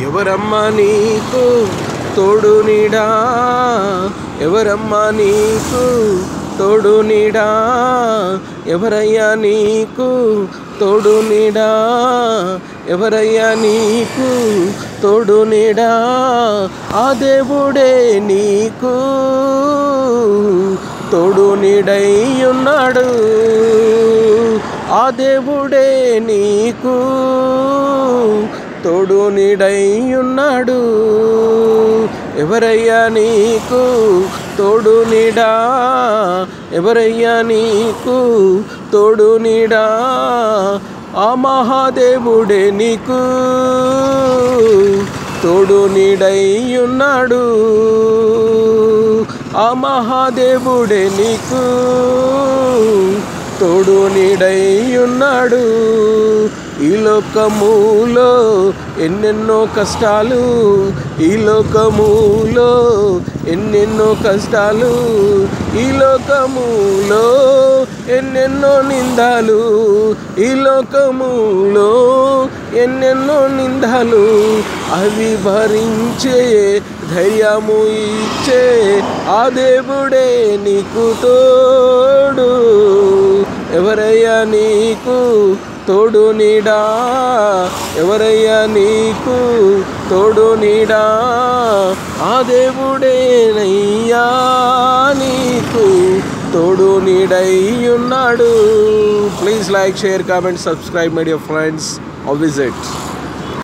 ఎవరమ్మా నీకు తోడు నీడా ఎవరమ్మా నీకు తోడు నీడా ఎవరయ్యా నీకు తోడు నీడా ఎవరయ్యా నీకు తోడు నీడా ఆ దేవుడే నీకు తోడు నీడై ఉన్నాడు ఆ దేవుడే నీకు తోడు నీడై ఉన్నాడు ఎవరయ్యా నీకు తోడు నీడా ఎవరయ్యా నీకు తోడు నీడా ఆ మహాదేవుడే నీకు తోడు నీడై ఉన్నాడు ఆ మహాదేవుడే నీకు తోడు నీడై ఉన్నాడు ఈ లోకములో ఎన్నెన్నో కష్టాలు ఈ లోకములో ఎన్నెన్నో కష్టాలు ఈ లోకములో ఎన్నెన్నో నిందాలు ఈ లోకములో ఎన్నెన్నో నిందాలు అవి భరించే ధైర్యము ఇచ్చే ఆ దేవుడే నీకు తోడు ఎవరయ్యా నీకు తోడు నీడా ఎవరయ్యా నీకు తోడు నీడా ఆ దేవుడేనయ్యా నీకు తోడు నీడై ఉన్నాడు please like share comment subscribe my dear friends all visit